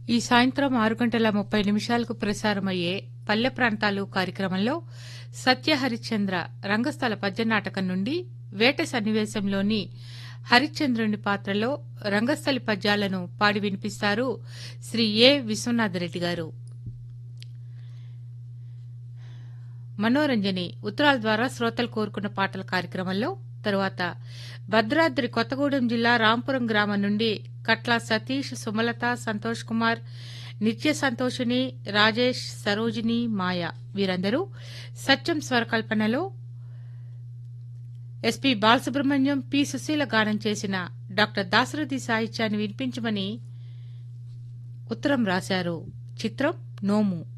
ఈ సాయంత్రం ఆరు గంటల ముప్పై నిమిషాలకు ప్రసారమయ్యే పల్లె ప్రాంతాలు కార్యక్రమంలో సత్య హరిశ్చంద్ర రంగస్థల పద్యనాటకం నుండి వేట సన్నివేశంలోని హరిశ్చంద్రుని పాత్రలో రంగస్థలి పద్యాలను పాడి వినిపిస్తారు శ్రీ ఏ విశ్వనాథరెడ్డి గారు మనోరంజని ఉత్తరాల ద్వారా శ్రోతలు కోరుకున్న పాటల కార్యక్రమంలో తరువాత భద్రాద్రి కొత్తగూడెం జిల్లా రాంపురం గ్రామం నుండి కట్ల సతీష్ సుమలత సంతోష్ కుమార్ నిత్య సంతోషిని రాజేష్ సరోజిని మాయ వీరందరూ సత్యం స్వరకల్పనలో ఎస్పీ బాలసుబ్రహ్మణ్యం పి సుశీల గానం చేసిన డాక్టర్ దాశరథి సాహిత్యాన్ని వినిపించమని ఉత్తరం రాశారు చిత్రం నోము